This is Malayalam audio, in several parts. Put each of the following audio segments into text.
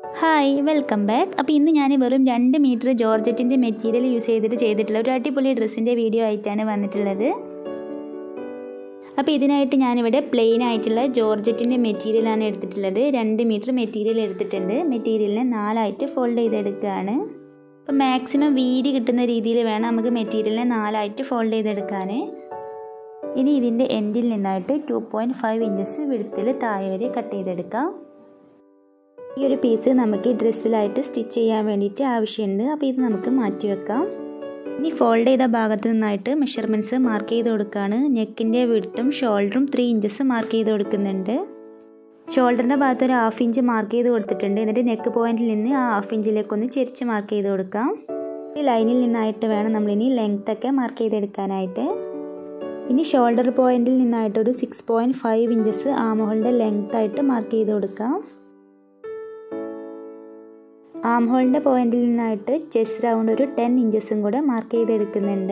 ഹായ് വെൽക്കം ബാക്ക് അപ്പോൾ ഇന്ന് ഞാൻ വെറും രണ്ട് മീറ്റർ ജോർജറ്റിൻ്റെ മെറ്റീരിയൽ യൂസ് ചെയ്തിട്ട് ചെയ്തിട്ടുള്ള ഒരു അടിപൊളി ഡ്രസ്സിൻ്റെ വീഡിയോ ആയിട്ടാണ് വന്നിട്ടുള്ളത് അപ്പോൾ ഇതിനായിട്ട് ഞാനിവിടെ പ്ലെയിൻ ആയിട്ടുള്ള ജോർജറ്റിൻ്റെ മെറ്റീരിയലാണ് എടുത്തിട്ടുള്ളത് രണ്ട് മീറ്റർ മെറ്റീരിയൽ എടുത്തിട്ടുണ്ട് മെറ്റീരിയലിനെ നാലായിട്ട് ഫോൾഡ് ചെയ്തെടുക്കുകയാണ് അപ്പോൾ മാക്സിമം വീതി കിട്ടുന്ന രീതിയിൽ വേണം നമുക്ക് മെറ്റീരിയലിനെ നാലായിട്ട് ഫോൾഡ് ചെയ്തെടുക്കാൻ ഇനി ഇതിൻ്റെ എൻഡിൽ നിന്നായിട്ട് ടു പോയിൻറ്റ് ഫൈവ് ഇഞ്ചസ് വിടുത്തിൽ താഴെ വരെ കട്ട് ചെയ്തെടുക്കാം ഈ ഒരു പീസ് നമുക്ക് ഡ്രസ്സിലായിട്ട് സ്റ്റിച്ച് ചെയ്യാൻ വേണ്ടിയിട്ട് ആവശ്യമുണ്ട് അപ്പോൾ ഇത് നമുക്ക് മാറ്റി വെക്കാം ഇനി ഫോൾഡ് ചെയ്ത ഭാഗത്ത് നിന്നായിട്ട് മെഷർമെൻറ്റ്സ് മാർക്ക് ചെയ്ത് കൊടുക്കുകയാണ് നെക്കിൻ്റെ വിടുത്തും ഷോൾഡറും ത്രീ ഇഞ്ചസ് മാർക്ക് ചെയ്ത് കൊടുക്കുന്നുണ്ട് ഷോൾഡറിൻ്റെ ഭാഗത്ത് ഒരു ഹാഫ് ഇഞ്ച് മാർക്ക് ചെയ്ത് കൊടുത്തിട്ടുണ്ട് എന്നിട്ട് നെക്ക് പോയിന്റിൽ നിന്ന് ആ ഹാഫ് ഇഞ്ചിലേക്ക് ഒന്ന് ചെരിച്ച് മാർക്ക് ചെയ്ത് കൊടുക്കാം ഈ ലൈനിൽ നിന്നായിട്ട് വേണം നമ്മളിനി ലെങ്ത് ഒക്കെ മാർക്ക് ചെയ്തെടുക്കാനായിട്ട് ഇനി ഷോൾഡർ പോയിന്റിൽ നിന്നായിട്ട് ഒരു സിക്സ് പോയിൻറ്റ് ഫൈവ് ഇഞ്ചസ് ആമഹോളിൻ്റെ ലെങ്ത് ആയിട്ട് മാർക്ക് ചെയ്ത് കൊടുക്കാം ആം ഹോളിൻ്റെ പോയിന്റിൽ നിന്നായിട്ട് ചെസ്റ്റ് റൗണ്ട് ഒരു ടെൻ ഇഞ്ചസും കൂടെ മാർക്ക് ചെയ്തെടുക്കുന്നുണ്ട്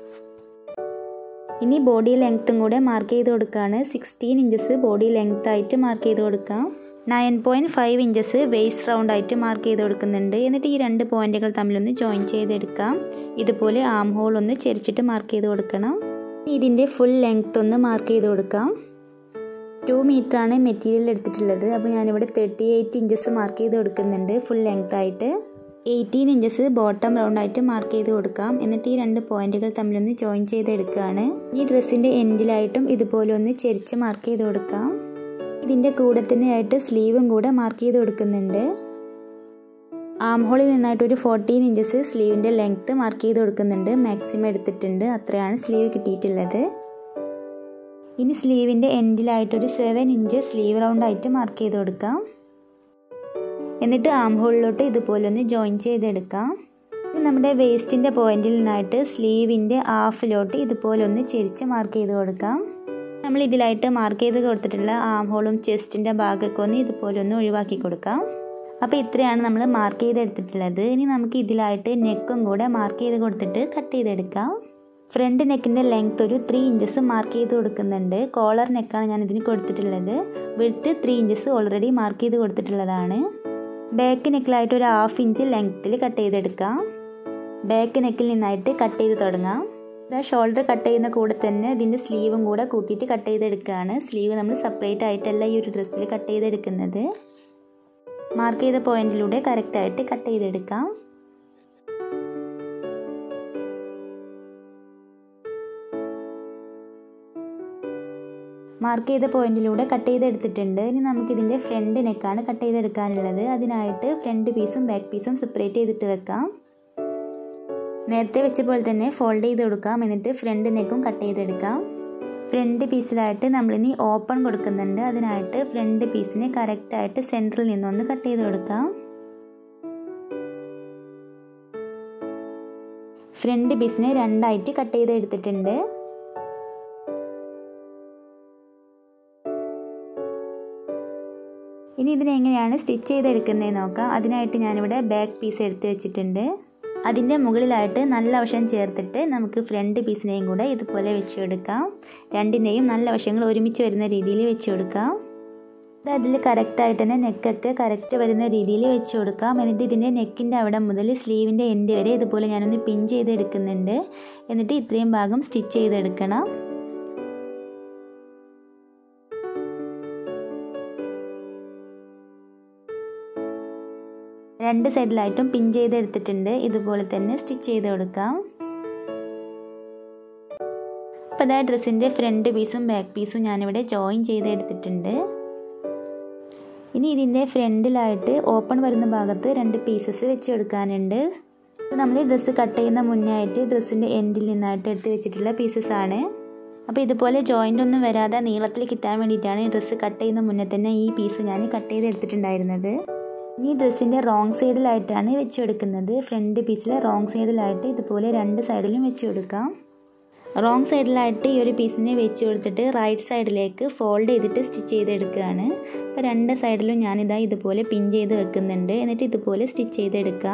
ഇനി ബോഡി ലെങ്ത്തും കൂടെ മാർക്ക് ചെയ്ത് കൊടുക്കുകയാണ് സിക്സ്റ്റീൻ ഇഞ്ചസ് ബോഡി ലെങ്ത് ആയിട്ട് മാർക്ക് ചെയ്ത് കൊടുക്കാം nine point five inches waist round ആയിട്ട് മാർക്ക് ചെയ്ത് കൊടുക്കുന്നുണ്ട് എന്നിട്ട് ഈ രണ്ട് പോയിന്റുകൾ തമ്മിലൊന്ന് ജോയിൻ ചെയ്തെടുക്കാം ഇതുപോലെ ആം ഹോൾ ഒന്ന് ചെരിച്ചിട്ട് മാർക്ക് ചെയ്ത് കൊടുക്കണം ഇതിൻ്റെ ഫുൾ ലെങ്ത് ഒന്ന് മാർക്ക് ചെയ്ത് കൊടുക്കാം ടു ആണ് മെറ്റീരിയൽ എടുത്തിട്ടുള്ളത് അപ്പോൾ ഞാനിവിടെ തേർട്ടി എയ്റ്റ് ഇഞ്ചസ് മാർക്ക് ചെയ്ത് കൊടുക്കുന്നുണ്ട് ഫുൾ ലെങ്ത് ആയിട്ട് എയ്റ്റീൻ ഇഞ്ചസ് ബോട്ടം റൗണ്ട് ആയിട്ട് മാർക്ക് ചെയ്ത് കൊടുക്കാം എന്നിട്ട് ഈ രണ്ട് പോയിന്റുകൾ തമ്മിലൊന്ന് ജോയിൻ ചെയ്തെടുക്കുകയാണ് ഈ ഡ്രസ്സിൻ്റെ എൻഡിലായിട്ടും ഇതുപോലെ ഒന്ന് ചെരിച്ച് മാർക്ക് ചെയ്ത് കൊടുക്കാം ഇതിൻ്റെ കൂടെ തന്നെയായിട്ട് സ്ലീവും കൂടെ മാർക്ക് ചെയ്ത് കൊടുക്കുന്നുണ്ട് ആം ഹോളിൽ നിന്നായിട്ട് ഒരു ഫോർട്ടീൻ ഇഞ്ചസ് സ്ലീവിൻ്റെ ലെങ്ത്ത് മാർക്ക് ചെയ്ത് കൊടുക്കുന്നുണ്ട് മാക്സിമം എടുത്തിട്ടുണ്ട് അത്രയാണ് സ്ലീവ് കിട്ടിയിട്ടുള്ളത് ഇനി സ്ലീവിൻ്റെ എൻഡിലായിട്ടൊരു സെവൻ ഇഞ്ച് സ്ലീവ് റൗണ്ട് ആയിട്ട് മാർക്ക് ചെയ്ത് കൊടുക്കാം എന്നിട്ട് ആം ഹോളിലോട്ട് ഇതുപോലെ ഒന്ന് ജോയിൻ ചെയ്തെടുക്കാം ഇനി നമ്മുടെ വേസ്റ്റിൻ്റെ പോയിന്റിൽ നിന്നായിട്ട് സ്ലീവിൻ്റെ ഹാഫിലോട്ട് ഇതുപോലെ ഒന്ന് ചെരിച്ച് മാർക്ക് ചെയ്ത് കൊടുക്കാം നമ്മൾ ഇതിലായിട്ട് മാർക്ക് ചെയ്ത് കൊടുത്തിട്ടുള്ള ആം ഹോളും ചെസ്റ്റിൻ്റെ ഭാഗമൊക്കെ ഒന്ന് ഇതുപോലെ ഒന്ന് ഒഴിവാക്കി കൊടുക്കാം അപ്പോൾ ഇത്രയാണ് നമ്മൾ മാർക്ക് ചെയ്തെടുത്തിട്ടുള്ളത് ഇനി നമുക്ക് ഇതിലായിട്ട് നെക്കും കൂടെ മാർക്ക് ചെയ്ത് കൊടുത്തിട്ട് കട്ട് ചെയ്തെടുക്കാം ഫ്രണ്ട് നെക്കിൻ്റെ ലെങ്ത് ഒരു ത്രീ ഇഞ്ചസ് മാർക്ക് ചെയ്ത് കൊടുക്കുന്നുണ്ട് കോളർ നെക്കാണ് ഞാൻ ഇതിന് കൊടുത്തിട്ടുള്ളത് വിടുത്ത് ത്രീ ഇഞ്ചസ് ഓൾറെഡി മാർക്ക് ചെയ്ത് കൊടുത്തിട്ടുള്ളതാണ് ബാക്ക് നെക്കിലായിട്ട് ഒരു ഹാഫ് ഇഞ്ച് ലെങ്ത്തിൽ കട്ട് ചെയ്തെടുക്കാം ബാക്ക് നെക്കിൽ നിന്നായിട്ട് കട്ട് ചെയ്ത് തുടങ്ങാം ഇതാ ഷോൾഡർ കട്ട് ചെയ്യുന്ന കൂടെ തന്നെ ഇതിൻ്റെ സ്ലീവും കൂടെ കൂട്ടിയിട്ട് കട്ട് ചെയ്തെടുക്കുകയാണ് സ്ലീവ് നമ്മൾ സെപ്പറേറ്റ് ആയിട്ടല്ല ഈ ഒരു ഡ്രസ്സിൽ കട്ട് ചെയ്തെടുക്കുന്നത് മാർക്ക് ചെയ്ത പോയിന്റിലൂടെ കറക്റ്റായിട്ട് കട്ട് ചെയ്തെടുക്കാം മാർക്ക് ചെയ്ത പോയിന്റിലൂടെ കട്ട് ചെയ്തെടുത്തിട്ടുണ്ട് ഇനി നമുക്കിതിൻ്റെ ഫ്രണ്ട് നെക്കാണ് കട്ട് ചെയ്തെടുക്കാനുള്ളത് അതിനായിട്ട് ഫ്രണ്ട് പീസും ബാക്ക് പീസും സെപ്പറേറ്റ് ചെയ്തിട്ട് വെക്കാം നേരത്തെ വെച്ച പോലെ തന്നെ ഫോൾഡ് ചെയ്ത് കൊടുക്കാം എന്നിട്ട് ഫ്രണ്ട് നെക്കും കട്ട് ചെയ്തെടുക്കാം ഫ്രണ്ട് പീസിലായിട്ട് നമ്മളിനി ഓപ്പൺ കൊടുക്കുന്നുണ്ട് അതിനായിട്ട് ഫ്രണ്ട് പീസിനെ കറക്റ്റായിട്ട് സെൻറ്ററിൽ നിന്നൊന്ന് കട്ട് ചെയ്ത് കൊടുക്കാം ഫ്രണ്ട് പീസിനെ രണ്ടായിട്ട് കട്ട് ചെയ്ത് എടുത്തിട്ടുണ്ട് ഇനി ഇതിനെ എങ്ങനെയാണ് സ്റ്റിച്ച് ചെയ്തെടുക്കുന്നത് നോക്കാം അതിനായിട്ട് ഞാനിവിടെ ബാക്ക് പീസ് എടുത്ത് വെച്ചിട്ടുണ്ട് അതിൻ്റെ മുകളിലായിട്ട് നല്ല വശം ചേർത്തിട്ട് നമുക്ക് ഫ്രണ്ട് പീസിനെയും കൂടെ ഇതുപോലെ വെച്ച് കൊടുക്കാം രണ്ടിൻ്റെയും നല്ല വശങ്ങൾ ഒരുമിച്ച് വരുന്ന രീതിയിൽ വെച്ച് കൊടുക്കാം ഇത് അതിൽ കറക്റ്റായിട്ട് തന്നെ നെക്കൊക്കെ കറക്റ്റ് വരുന്ന രീതിയിൽ വെച്ച് കൊടുക്കാം എന്നിട്ട് ഇതിൻ്റെ നെക്കിൻ്റെ അവിടെ മുതൽ സ്ലീവിൻ്റെ എൻഡ് വരെ ഇതുപോലെ ഞാനൊന്ന് പിൻ ചെയ്തെടുക്കുന്നുണ്ട് എന്നിട്ട് ഇത്രയും ഭാഗം സ്റ്റിച്ച് ചെയ്തെടുക്കണം രണ്ട് സൈഡിലായിട്ടും പിൻ ചെയ്തെടുത്തിട്ടുണ്ട് ഇതുപോലെ തന്നെ സ്റ്റിച്ച് ചെയ്ത് കൊടുക്കാം അപ്പോൾ അതാ ഡ്രസ്സിൻ്റെ ഫ്രണ്ട് പീസും ബാക്ക് പീസും ഞാനിവിടെ ജോയിൻ ചെയ്തെടുത്തിട്ടുണ്ട് ഇനി ഇതിൻ്റെ ഫ്രണ്ടിലായിട്ട് ഓപ്പൺ വരുന്ന ഭാഗത്ത് രണ്ട് പീസസ് വെച്ച് കൊടുക്കാനുണ്ട് ഇത് നമ്മൾ ഡ്രസ്സ് കട്ട് ചെയ്യുന്ന മുന്നേ ആയിട്ട് ഡ്രസ്സിൻ്റെ എൻഡിൽ നിന്നായിട്ട് എടുത്ത് വെച്ചിട്ടുള്ള പീസസ് ആണ് അപ്പോൾ ഇതുപോലെ ജോയിൻ്റ് ഒന്നും വരാതെ നീളത്തിൽ കിട്ടാൻ വേണ്ടിയിട്ടാണ് ഡ്രസ്സ് കട്ട് ചെയ്യുന്ന മുന്നേ തന്നെ ഈ പീസ് ഞാൻ കട്ട് ചെയ്ത് എടുത്തിട്ടുണ്ടായിരുന്നത് ഇനി ഡ്രസ്സിൻ്റെ റോങ് സൈഡിലായിട്ടാണ് വെച്ച് കൊടുക്കുന്നത് ഫ്രണ്ട് പീസിലെ റോങ് സൈഡിലായിട്ട് ഇതുപോലെ രണ്ട് സൈഡിലും വെച്ച് കൊടുക്കാം റോങ് സൈഡിലായിട്ട് ഈ ഒരു പീസിനെ വെച്ച് കൊടുത്തിട്ട് റൈറ്റ് സൈഡിലേക്ക് ഫോൾഡ് ചെയ്തിട്ട് സ്റ്റിച്ച് ചെയ്തെടുക്കുകയാണ് അപ്പോൾ രണ്ട് സൈഡിലും ഞാനിതാ ഇതുപോലെ പിൻ ചെയ്ത് വെക്കുന്നുണ്ട് എന്നിട്ട് ഇതുപോലെ സ്റ്റിച്ച് ചെയ്തെടുക്കാം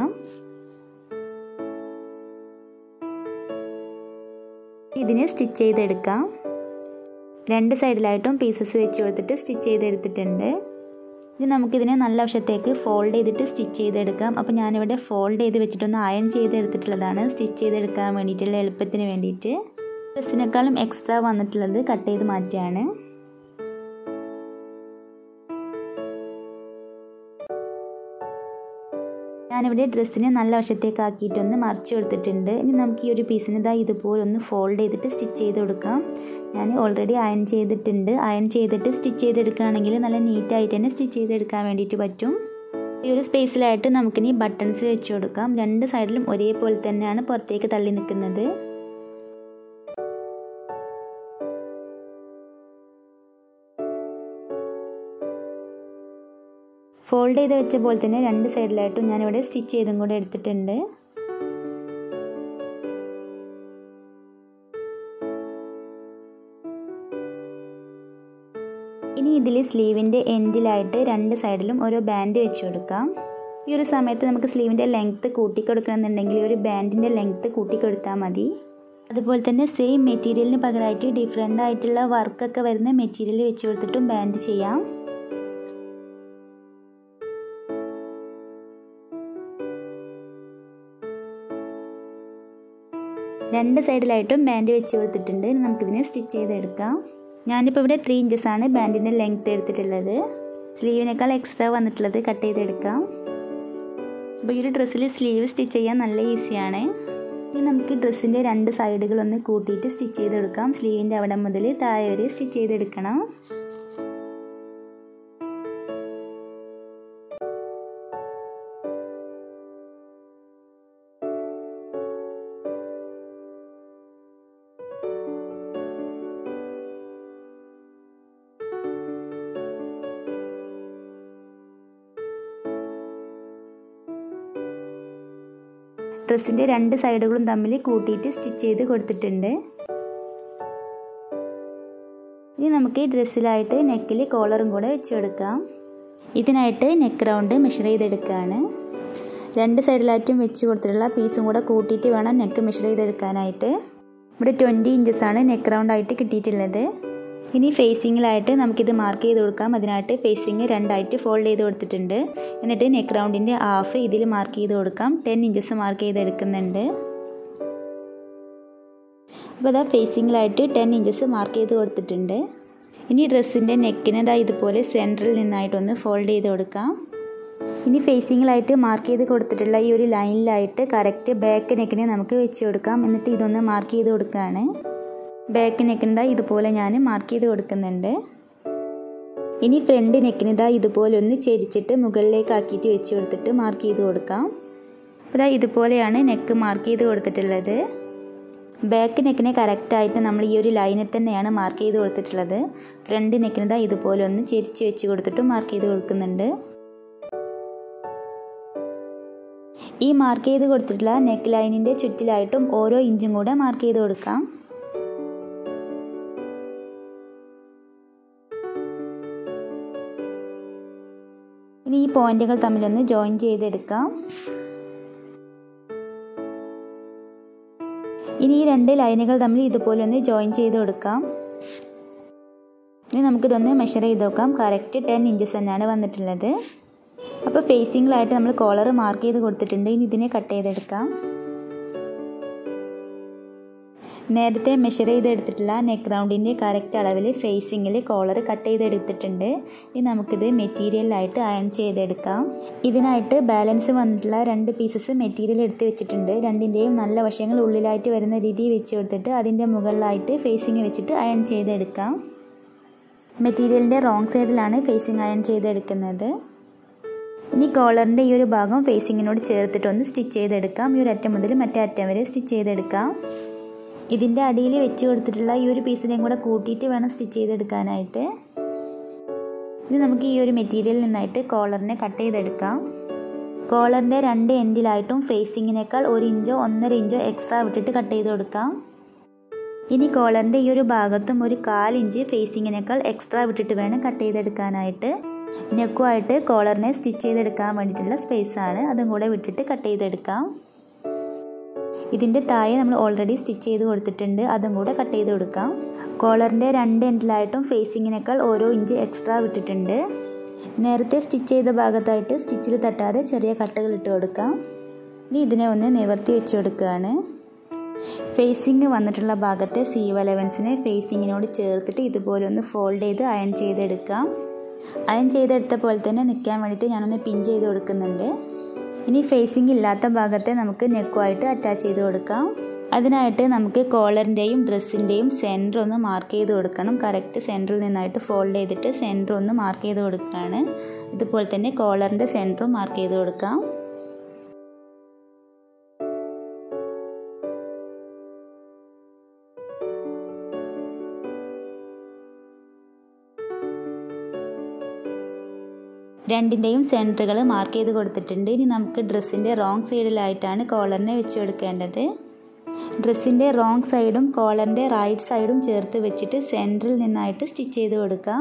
ഇതിനെ സ്റ്റിച്ച് ചെയ്തെടുക്കാം രണ്ട് സൈഡിലായിട്ടും പീസസ് വെച്ച് കൊടുത്തിട്ട് സ്റ്റിച്ച് ചെയ്തെടുത്തിട്ടുണ്ട് ഇനി നമുക്കിതിനെ നല്ല വശത്തേക്ക് ഫോൾഡ് ചെയ്തിട്ട് സ്റ്റിച്ച് ചെയ്തെടുക്കാം അപ്പോൾ ഞാനിവിടെ ഫോൾഡ് ചെയ്ത് വെച്ചിട്ടൊന്ന് അയൺ ചെയ്തെടുത്തിട്ടുള്ളതാണ് സ്റ്റിച്ച് ചെയ്തെടുക്കാൻ വേണ്ടിയിട്ടുള്ള എളുപ്പത്തിന് വേണ്ടിയിട്ട് ഡ്രസ്സിനേക്കാളും എക്സ്ട്രാ വന്നിട്ടുള്ളത് കട്ട് ചെയ്ത് മാറ്റിയാണ് ഞാനിവിടെ ഡ്രസ്സിനെ നല്ല വശത്തേക്ക് ആക്കിയിട്ടൊന്ന് മറിച്ച് കൊടുത്തിട്ടുണ്ട് ഇനി നമുക്ക് ഈ ഒരു പീസിന് ഇതാ ഇതുപോലെ ഒന്ന് ഫോൾഡ് ചെയ്തിട്ട് സ്റ്റിച്ച് ചെയ്ത് കൊടുക്കാം ഞാൻ ഓൾറെഡി അയൺ ചെയ്തിട്ടുണ്ട് അയൺ ചെയ്തിട്ട് സ്റ്റിച്ച് ചെയ്തെടുക്കുകയാണെങ്കിൽ നല്ല നീറ്റായിട്ട് തന്നെ സ്റ്റിച്ച് ചെയ്തെടുക്കാൻ വേണ്ടിയിട്ട് പറ്റും ഈ ഒരു സ്പേസിലായിട്ട് നമുക്കിനി ബട്ടൺസ് വെച്ച് കൊടുക്കാം രണ്ട് സൈഡിലും ഒരേപോലെ തന്നെയാണ് പുറത്തേക്ക് തള്ളി നിൽക്കുന്നത് ഫോൾഡ് ചെയ്ത് വെച്ച പോലെ തന്നെ രണ്ട് സൈഡിലായിട്ടും ഞാനിവിടെ സ്റ്റിച്ച് ചെയ്തും കൂടെ എടുത്തിട്ടുണ്ട് ഇനി ഇതിൽ സ്ലീവിൻ്റെ എൻഡിലായിട്ട് രണ്ട് സൈഡിലും ഓരോ ബാൻഡ് വെച്ച് കൊടുക്കാം ഈ ഒരു സമയത്ത് നമുക്ക് സ്ലീവിൻ്റെ ലെങ്ത്ത് കൂട്ടിക്കൊടുക്കണമെന്നുണ്ടെങ്കിൽ ഒരു ബാൻഡിൻ്റെ ലെങ്ത്ത് കൂട്ടിക്കൊടുത്താൽ മതി അതുപോലെ തന്നെ സെയിം മെറ്റീരിയലിന് പകരമായിട്ട് ഡിഫറെൻ്റ് ആയിട്ടുള്ള വർക്കൊക്കെ വരുന്ന മെറ്റീരിയൽ വെച്ച് കൊടുത്തിട്ടും ബാൻഡ് ചെയ്യാം രണ്ട് സൈഡിലായിട്ടും ബാൻഡ് വെച്ച് കൊടുത്തിട്ടുണ്ട് ഇനി നമുക്കിതിനെ സ്റ്റിച്ച് ചെയ്തെടുക്കാം ഞാനിപ്പോൾ ഇവിടെ ത്രീ ഇഞ്ചസ് ആണ് ബാൻഡിൻ്റെ ലെങ്ത്ത് എടുത്തിട്ടുള്ളത് സ്ലീവിനേക്കാൾ എക്സ്ട്രാ വന്നിട്ടുള്ളത് കട്ട് ചെയ്തെടുക്കാം അപ്പോൾ ഈ ഒരു ഡ്രസ്സിൽ സ്ലീവ് സ്റ്റിച്ച് ചെയ്യാൻ നല്ല ഈസിയാണ് ഇനി നമുക്ക് ഡ്രസ്സിൻ്റെ രണ്ട് സൈഡുകളൊന്ന് കൂട്ടിയിട്ട് സ്റ്റിച്ച് ചെയ്തെടുക്കാം സ്ലീവിൻ്റെ അവിടെ മുതൽ താഴെ വരെ സ്റ്റിച്ച് ചെയ്തെടുക്കണം ഡ്രസ്സിൻ്റെ രണ്ട് സൈഡുകളും തമ്മിൽ കൂട്ടിയിട്ട് സ്റ്റിച്ച് ചെയ്ത് കൊടുത്തിട്ടുണ്ട് ഇനി നമുക്ക് ഈ ഡ്രസ്സിലായിട്ട് നെക്കിൽ കോളറും കൂടെ വെച്ച് കൊടുക്കാം ഇതിനായിട്ട് നെക്ക് റൗണ്ട് മെഷർ ചെയ്തെടുക്കുകയാണ് രണ്ട് സൈഡിലായിട്ടും വെച്ച് കൊടുത്തിട്ടുള്ള പീസും കൂടെ കൂട്ടിയിട്ട് വേണം നെക്ക് മെഷർ ചെയ്തെടുക്കാനായിട്ട് ഇവിടെ ട്വൻറ്റി ഇഞ്ചസാണ് നെക്ക് റൗണ്ട് ആയിട്ട് കിട്ടിയിട്ടുള്ളത് ഇനി ഫേസിങ്ങിലായിട്ട് നമുക്കിത് മാർക്ക് ചെയ്ത് കൊടുക്കാം അതിനായിട്ട് ഫേസിങ് രണ്ടായിട്ട് ഫോൾഡ് ചെയ്ത് കൊടുത്തിട്ടുണ്ട് എന്നിട്ട് നെക്ക് റൗണ്ടിൻ്റെ ഹാഫ് ഇതിൽ മാർക്ക് ചെയ്ത് കൊടുക്കാം ടെൻ ഇഞ്ചസ് മാർക്ക് ചെയ്തെടുക്കുന്നുണ്ട് അപ്പോൾ അതാ ഫേസിങ്ങിലായിട്ട് ടെൻ ഇഞ്ചസ് മാർക്ക് ചെയ്ത് കൊടുത്തിട്ടുണ്ട് ഇനി ഡ്രസ്സിൻ്റെ നെക്കിന് ഇതാ ഇതുപോലെ സെൻറ്ററിൽ നിന്നായിട്ടൊന്ന് ഫോൾഡ് ചെയ്ത് കൊടുക്കാം ഇനി ഫേസിങ്ങിലായിട്ട് മാർക്ക് ചെയ്ത് കൊടുത്തിട്ടുള്ള ഈ ഒരു ലൈനിലായിട്ട് കറക്റ്റ് ബാക്ക് നെക്കിനെ നമുക്ക് വെച്ച് കൊടുക്കാം എന്നിട്ട് ഇതൊന്ന് മാർക്ക് ചെയ്ത് കൊടുക്കുകയാണ് ബാക്ക് നെക്കിനിതാ ഇതുപോലെ ഞാൻ മാർക്ക് ചെയ്ത് കൊടുക്കുന്നുണ്ട് ഇനി ഫ്രണ്ട് നെക്കിനിതാ ഇതുപോലെ ഒന്ന് ചെരിച്ചിട്ട് മുകളിലേക്ക് ആക്കിയിട്ട് വെച്ച് കൊടുത്തിട്ട് മാർക്ക് ചെയ്ത് കൊടുക്കാം അപ്പോൾ ഇതുപോലെയാണ് നെക്ക് മാർക്ക് ചെയ്ത് കൊടുത്തിട്ടുള്ളത് ബാക്ക് നെക്കിനെ കറക്റ്റായിട്ട് നമ്മൾ ഈ ഒരു ലൈനിൽ തന്നെയാണ് മാർക്ക് ചെയ്ത് കൊടുത്തിട്ടുള്ളത് ഫ്രണ്ട് നെക്കിനിതാ ഇതുപോലെ ഒന്ന് ചെരിച്ച് വെച്ച് കൊടുത്തിട്ട് മാർക്ക് ചെയ്ത് കൊടുക്കുന്നുണ്ട് ഈ മാർക്ക് ചെയ്ത് കൊടുത്തിട്ടുള്ള നെക്ക് ലൈനിൻ്റെ ചുറ്റിലായിട്ടും ഓരോ ഇഞ്ചും കൂടെ മാർക്ക് ചെയ്ത് കൊടുക്കാം ഇനി ഈ പോയിന്റുകൾ തമ്മിലൊന്ന് ജോയിൻ ചെയ്തെടുക്കാം ഇനി ഈ രണ്ട് ലൈനുകൾ തമ്മിൽ ഇതുപോലെ ഒന്ന് ജോയിൻ ചെയ്ത് കൊടുക്കാം ഇനി നമുക്കിതൊന്ന് മെഷർ ചെയ്ത് നോക്കാം കറക്റ്റ് ടെൻ ഇഞ്ചസ് തന്നെയാണ് വന്നിട്ടുള്ളത് അപ്പോൾ ഫേസിങ്ങിലായിട്ട് നമ്മൾ കോളർ മാർക്ക് ചെയ്ത് കൊടുത്തിട്ടുണ്ട് ഇനി ഇതിനെ കട്ട് ചെയ്തെടുക്കാം നേരത്തെ മെഷർ ചെയ്തെടുത്തിട്ടുള്ള നെക്ക് റൗണ്ടിൻ്റെ കറക്റ്റ് അളവിൽ ഫേസിങ്ങിൽ കോളർ കട്ട് ചെയ്തെടുത്തിട്ടുണ്ട് ഇനി നമുക്കിത് മെറ്റീരിയലായിട്ട് അയൺ ചെയ്തെടുക്കാം ഇതിനായിട്ട് ബാലൻസ് വന്നിട്ടുള്ള രണ്ട് പീസസ് മെറ്റീരിയൽ എടുത്ത് വെച്ചിട്ടുണ്ട് രണ്ടിൻ്റെയും നല്ല വശങ്ങൾ ഉള്ളിലായിട്ട് വരുന്ന രീതി വെച്ച് കൊടുത്തിട്ട് അതിൻ്റെ മുകളിലായിട്ട് ഫേസിങ് വെച്ചിട്ട് അയൺ ചെയ്തെടുക്കാം മെറ്റീരിയലിൻ്റെ റോങ് സൈഡിലാണ് ഫേസിങ് അയൺ ചെയ്തെടുക്കുന്നത് ഇനി കോളറിൻ്റെ ഈ ഒരു ഭാഗം ഫേസിങ്ങിനോട് ചേർത്തിട്ടൊന്ന് സ്റ്റിച്ച് ചെയ്തെടുക്കാം ഈ ഒരു അറ്റം മുതൽ മറ്റേ അറ്റം വരെ സ്റ്റിച്ച് ചെയ്തെടുക്കാം ഇതിൻ്റെ അടിയിൽ വെച്ച് കൊടുത്തിട്ടുള്ള ഈ ഒരു പീസിനെയും കൂടെ കൂട്ടിയിട്ട് വേണം സ്റ്റിച്ച് ചെയ്തെടുക്കാനായിട്ട് ഇനി നമുക്ക് ഈ ഒരു മെറ്റീരിയലിൽ നിന്നായിട്ട് കോളറിനെ കട്ട് ചെയ്തെടുക്കാം കോളറിൻ്റെ രണ്ട് എൻഡിലായിട്ടും ഫേസിങ്ങിനേക്കാൾ ഒരു ഇഞ്ചോ ഒന്നര ഇഞ്ചോ എക്സ്ട്രാ വിട്ടിട്ട് കട്ട് ചെയ്ത് കൊടുക്കാം ഇനി കോളറിൻ്റെ ഈ ഒരു ഭാഗത്തും ഒരു കാലിഞ്ച് ഫേസിങ്ങിനേക്കാൾ എക്സ്ട്രാ വിട്ടിട്ട് വേണം കട്ട് ചെയ്തെടുക്കാനായിട്ട് നെക്കുമായിട്ട് കോളറിനെ സ്റ്റിച്ച് ചെയ്തെടുക്കാൻ വേണ്ടിയിട്ടുള്ള സ്പേസാണ് അതും കൂടെ വിട്ടിട്ട് കട്ട് ചെയ്തെടുക്കാം ഇതിൻ്റെ താഴെ നമ്മൾ ഓൾറെഡി സ്റ്റിച്ച് ചെയ്ത് കൊടുത്തിട്ടുണ്ട് അതും കൂടെ കട്ട് ചെയ്ത് കൊടുക്കാം കോളറിൻ്റെ രണ്ട് എൻഡിലായിട്ടും ഫേസിങ്ങിനേക്കാൾ ഓരോ ഇഞ്ച് എക്സ്ട്രാ വിട്ടിട്ടുണ്ട് നേരത്തെ സ്റ്റിച്ച് ചെയ്ത ഭാഗത്തായിട്ട് സ്റ്റിച്ചിൽ തട്ടാതെ ചെറിയ കട്ടുകൾ ഇട്ട് കൊടുക്കാം ഇനി ഇതിനെ ഒന്ന് നിവർത്തി വെച്ച് കൊടുക്കുകയാണ് ഫേസിങ് വന്നിട്ടുള്ള ഭാഗത്തെ സീവ് അലവൻസിനെ ഫേസിങ്ങിനോട് ചേർത്തിട്ട് ഇതുപോലെ ഒന്ന് ഫോൾഡ് ചെയ്ത് അയൺ ചെയ്തെടുക്കാം അയൺ ചെയ്തെടുത്ത പോലെ തന്നെ നിൽക്കാൻ വേണ്ടിയിട്ട് ഞാനൊന്ന് പിൻ ചെയ്ത് കൊടുക്കുന്നുണ്ട് ഇനി ഫേസിങ് ഇല്ലാത്ത ഭാഗത്തെ നമുക്ക് നെക്കുമായിട്ട് അറ്റാച്ച് ചെയ്ത് കൊടുക്കാം അതിനായിട്ട് നമുക്ക് കോളറിൻ്റെയും ഡ്രസ്സിൻ്റെയും സെൻറ്റർ ഒന്ന് മാർക്ക് ചെയ്ത് കൊടുക്കണം കറക്റ്റ് സെൻറ്ററിൽ നിന്നായിട്ട് ഫോൾഡ് ചെയ്തിട്ട് സെൻറ്റർ ഒന്ന് മാർക്ക് ചെയ്ത് കൊടുക്കുകയാണ് ഇതുപോലെ തന്നെ കോളറിൻ്റെ സെൻറ്ററും മാർക്ക് ചെയ്ത് കൊടുക്കാം രണ്ടിൻ്റെയും സെൻറ്ററുകൾ മാർക്ക് ചെയ്ത് കൊടുത്തിട്ടുണ്ട് ഇനി നമുക്ക് ഡ്രസ്സിൻ്റെ റോങ് സൈഡിലായിട്ടാണ് കോളറിനെ വെച്ച് കൊടുക്കേണ്ടത് ഡ്രസ്സിൻ്റെ റോങ് സൈഡും കോളറിൻ്റെ റൈറ്റ് സൈഡും ചേർത്ത് വെച്ചിട്ട് സെൻറ്ററിൽ നിന്നായിട്ട് സ്റ്റിച്ച് ചെയ്ത് കൊടുക്കാം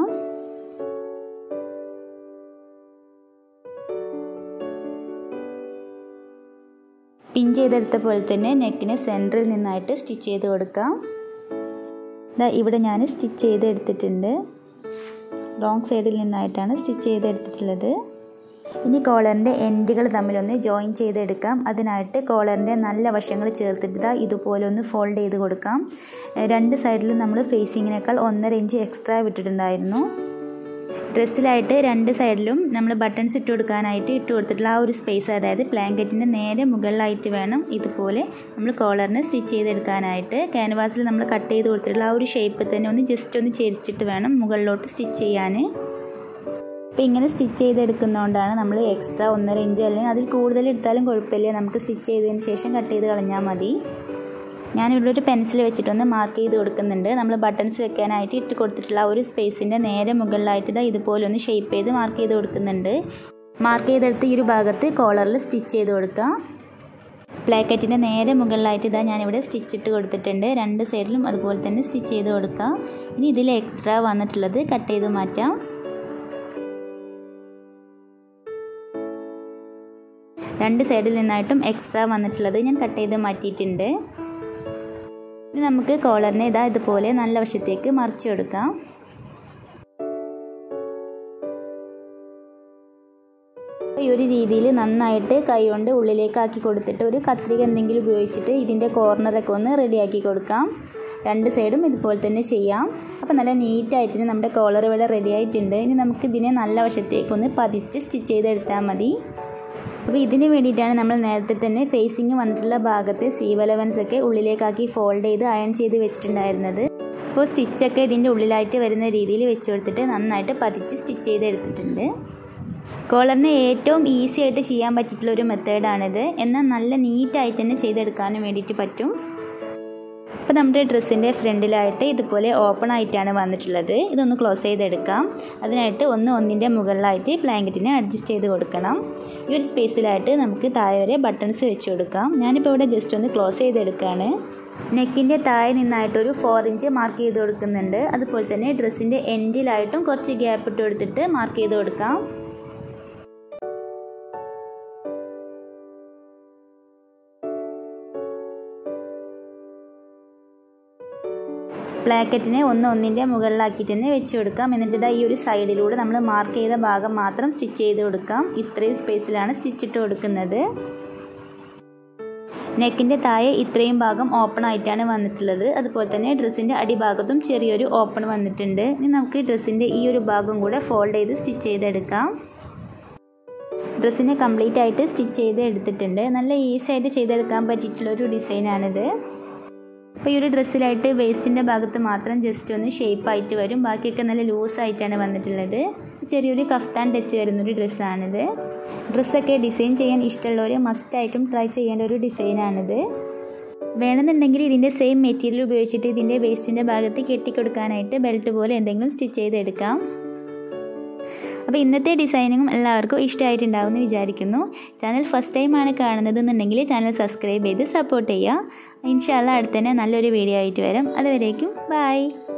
പിൻ ചെയ്തെടുത്ത പോലെ തന്നെ നെക്കിന് സെൻറ്ററിൽ നിന്നായിട്ട് സ്റ്റിച്ച് ചെയ്ത് കൊടുക്കാം ഇവിടെ ഞാൻ സ്റ്റിച്ച് ചെയ്ത് എടുത്തിട്ടുണ്ട് റോങ് സൈഡിൽ നിന്നായിട്ടാണ് സ്റ്റിച്ച് ചെയ്തെടുത്തിട്ടുള്ളത് ഇനി കോളറിൻ്റെ എൻഡുകൾ തമ്മിലൊന്ന് ജോയിൻ ചെയ്തെടുക്കാം അതിനായിട്ട് കോളറിൻ്റെ നല്ല വശങ്ങൾ ചേർത്തിട്ട് ഇതുപോലെ ഒന്ന് ഫോൾഡ് ചെയ്ത് കൊടുക്കാം രണ്ട് സൈഡിലും നമ്മൾ ഫേസിങ്ങിനേക്കാൾ ഒന്നര ഇഞ്ച് എക്സ്ട്രാ വിട്ടിട്ടുണ്ടായിരുന്നു ഡ്രസ്സിലായിട്ട് രണ്ട് സൈഡിലും നമ്മൾ ബട്ടൺസ് ഇട്ട് കൊടുക്കാനായിട്ട് ഇട്ട് കൊടുത്തിട്ടുള്ള ആ ഒരു സ്പേസ് അതായത് ബ്ലാങ്കറ്റിൻ്റെ നേരെ മുകളിലായിട്ട് വേണം ഇതുപോലെ നമ്മൾ കോളറിനെ സ്റ്റിച്ച് ചെയ്തെടുക്കാനായിട്ട് ക്യാൻവാസിൽ നമ്മൾ കട്ട് ചെയ്ത് കൊടുത്തിട്ടുള്ള ആ ഒരു ഷേപ്പ് തന്നെ ഒന്ന് ജസ്റ്റ് ഒന്ന് ചെരിച്ചിട്ട് വേണം മുകളിലോട്ട് സ്റ്റിച്ച് ചെയ്യാൻ അപ്പോൾ ഇങ്ങനെ സ്റ്റിച്ച് ചെയ്തെടുക്കുന്നതുകൊണ്ടാണ് നമ്മൾ എക്സ്ട്രാ ഒന്നര ഇഞ്ച് അല്ലെങ്കിൽ അതിൽ കൂടുതൽ എടുത്താലും കുഴപ്പമില്ല നമുക്ക് സ്റ്റിച്ച് ചെയ്തതിന് ശേഷം കട്ട് ചെയ്ത് കളഞ്ഞാൽ മതി ഞാനിവിടെ ഒരു പെൻസിൽ വെച്ചിട്ടൊന്ന് മാർക്ക് ചെയ്ത് കൊടുക്കുന്നുണ്ട് നമ്മൾ ബട്ടൺസ് വെക്കാനായിട്ട് ഇട്ട് കൊടുത്തിട്ടുള്ള ഒരു സ്പേസിൻ്റെ നേരെ മുകളിലായിട്ട് ഇതാ ഇതുപോലെ ഒന്ന് ഷേപ്പ് ചെയ്ത് മാർക്ക് ചെയ്ത് കൊടുക്കുന്നുണ്ട് മാർക്ക് ചെയ്തെടുത്ത് ഈ ഒരു ഭാഗത്ത് കോളറിൽ സ്റ്റിച്ച് ചെയ്ത് കൊടുക്കാം പ്ലാക്കറ്റിൻ്റെ നേരെ മുകളിലായിട്ട് ഇതാ ഞാനിവിടെ സ്റ്റിച്ച് ഇട്ട് കൊടുത്തിട്ടുണ്ട് രണ്ട് സൈഡിലും അതുപോലെ തന്നെ സ്റ്റിച്ച് ചെയ്ത് കൊടുക്കാം ഇനി ഇതിൽ എക്സ്ട്രാ വന്നിട്ടുള്ളത് കട്ട് ചെയ്ത് മാറ്റാം രണ്ട് സൈഡിൽ നിന്നായിട്ടും എക്സ്ട്രാ വന്നിട്ടുള്ളത് ഞാൻ കട്ട് ചെയ്ത് മാറ്റിയിട്ടുണ്ട് ഇനി നമുക്ക് കോളറിനെ ഇതാ ഇതുപോലെ നല്ല വശത്തേക്ക് മറിച്ച് കൊടുക്കാം ഈ ഒരു രീതിയിൽ നന്നായിട്ട് കൈകൊണ്ട് ഉള്ളിലേക്കാക്കി കൊടുത്തിട്ട് ഒരു കത്രിക എന്തെങ്കിലും ഉപയോഗിച്ചിട്ട് ഇതിൻ്റെ കോർണറൊക്കെ ഒന്ന് റെഡിയാക്കി കൊടുക്കാം രണ്ട് സൈഡും ഇതുപോലെ തന്നെ ചെയ്യാം അപ്പോൾ നല്ല നീറ്റായിട്ട് നമ്മുടെ കോളർ ഇവിടെ റെഡി ആയിട്ടുണ്ട് ഇനി നമുക്ക് ഇതിനെ നല്ല വശത്തേക്കൊന്ന് പതിച്ച് സ്റ്റിച്ച് ചെയ്തെടുത്താൽ മതി അപ്പോൾ ഇതിന് വേണ്ടിയിട്ടാണ് നമ്മൾ നേരത്തെ തന്നെ ഫേസിങ് വന്നിട്ടുള്ള ഭാഗത്തെ സീവ് അലവൻസ് ഒക്കെ ഉള്ളിലേക്കാക്കി ഫോൾഡ് ചെയ്ത് അയൺ ചെയ്ത് വെച്ചിട്ടുണ്ടായിരുന്നത് അപ്പോൾ സ്റ്റിച്ചൊക്കെ ഇതിൻ്റെ ഉള്ളിലായിട്ട് വരുന്ന രീതിയിൽ വെച്ച് കൊടുത്തിട്ട് നന്നായിട്ട് പതിച്ച് സ്റ്റിച്ച് ചെയ്ത് എടുത്തിട്ടുണ്ട് കോളറിന് ഏറ്റവും ഈസി ആയിട്ട് ചെയ്യാൻ പറ്റിയിട്ടുള്ള ഒരു മെത്തേഡാണിത് എന്നാൽ നല്ല നീറ്റായിട്ട് തന്നെ ചെയ്തെടുക്കാനും വേണ്ടിയിട്ട് പറ്റും അപ്പോൾ നമ്മുടെ ഡ്രസ്സിൻ്റെ ഫ്രണ്ടിലായിട്ട് ഇതുപോലെ ഓപ്പൺ ആയിട്ടാണ് വന്നിട്ടുള്ളത് ഇതൊന്ന് ക്ലോസ് ചെയ്തെടുക്കാം അതിനായിട്ട് ഒന്ന് ഒന്നിൻ്റെ മുകളിലായിട്ട് ബ്ലാങ്കറ്റിനെ അഡ്ജസ്റ്റ് ചെയ്ത് കൊടുക്കണം ഈ ഒരു സ്പേസിലായിട്ട് നമുക്ക് താഴെ വരെ ബട്ടൺസ് വെച്ച് കൊടുക്കാം ഞാനിപ്പോൾ ഇവിടെ ജസ്റ്റ് ഒന്ന് ക്ലോസ് ചെയ്തെടുക്കുകയാണ് നെക്കിൻ്റെ താഴെ നിന്നായിട്ട് ഒരു ഫോർ ഇഞ്ച് മാർക്ക് ചെയ്ത് കൊടുക്കുന്നുണ്ട് അതുപോലെ തന്നെ ഡ്രസ്സിൻ്റെ എൻഡിലായിട്ടും കുറച്ച് ഗ്യാപ്പ് ഇട്ട് കൊടുത്തിട്ട് മാർക്ക് ചെയ്ത് കൊടുക്കാം പ്ലാക്കറ്റിനെ ഒന്ന് ഒന്നിൻ്റെ മുകളിലാക്കിയിട്ട് തന്നെ വെച്ച് കൊടുക്കാം എന്നിട്ട് ഇതാ ഈ ഒരു സൈഡിലൂടെ നമ്മൾ മാർക്ക് ചെയ്ത ഭാഗം മാത്രം സ്റ്റിച്ച് ചെയ്ത് കൊടുക്കാം ഇത്രയും സ്പേസിലാണ് സ്റ്റിച്ച് ഇട്ട് കൊടുക്കുന്നത് നെക്കിൻ്റെ താഴെ ഇത്രയും ഭാഗം ഓപ്പൺ ആയിട്ടാണ് വന്നിട്ടുള്ളത് അതുപോലെ തന്നെ ഡ്രസ്സിൻ്റെ അടിഭാഗത്തും ചെറിയൊരു ഓപ്പൺ വന്നിട്ടുണ്ട് ഇനി നമുക്ക് ഡ്രസ്സിൻ്റെ ഈ ഒരു ഭാഗം കൂടെ ഫോൾഡ് ചെയ്ത് സ്റ്റിച്ച് ചെയ്തെടുക്കാം ഡ്രസ്സിനെ കംപ്ലീറ്റ് ആയിട്ട് സ്റ്റിച്ച് ചെയ്ത് എടുത്തിട്ടുണ്ട് നല്ല ഈസി ആയിട്ട് ചെയ്തെടുക്കാൻ പറ്റിയിട്ടുള്ള ഒരു ഡിസൈനാണിത് അപ്പോൾ ഈ ഒരു ഡ്രസ്സിലായിട്ട് വേസ്റ്റിൻ്റെ ഭാഗത്ത് മാത്രം ജസ്റ്റ് ഒന്ന് ഷേപ്പായിട്ട് വരും ബാക്കിയൊക്കെ നല്ല ലൂസായിട്ടാണ് വന്നിട്ടുള്ളത് ചെറിയൊരു കഫ്താൻ ടച്ച് വരുന്നൊരു ഡ്രസ്സാണിത് ഡ്രസ്സൊക്കെ ഡിസൈൻ ചെയ്യാൻ ഇഷ്ടമുള്ളവർ മസ്റ്റായിട്ടും ട്രൈ ചെയ്യേണ്ട ഒരു ഡിസൈനാണിത് വേണമെന്നുണ്ടെങ്കിൽ ഇതിൻ്റെ സെയിം മെറ്റീരിയൽ ഉപയോഗിച്ചിട്ട് ഇതിൻ്റെ വേസ്റ്റിൻ്റെ ഭാഗത്ത് കെട്ടിക്കൊടുക്കാനായിട്ട് ബെൽറ്റ് പോലെ എന്തെങ്കിലും സ്റ്റിച്ച് ചെയ്തെടുക്കാം അപ്പോൾ ഇന്നത്തെ ഡിസൈനിങ്ങും എല്ലാവർക്കും ഇഷ്ടമായിട്ടുണ്ടാവുമെന്ന് വിചാരിക്കുന്നു ചാനൽ ഫസ്റ്റ് ടൈമാണ് കാണുന്നതെന്നുണ്ടെങ്കിൽ ചാനൽ സബ്സ്ക്രൈബ് ചെയ്ത് സപ്പോർട്ട് ചെയ്യുക ഇൻഷാല്ല അടുത്തന്നെ നല്ലൊരു വീഡിയോ ആയിട്ട് വരാം അതുവരേക്കും ബൈ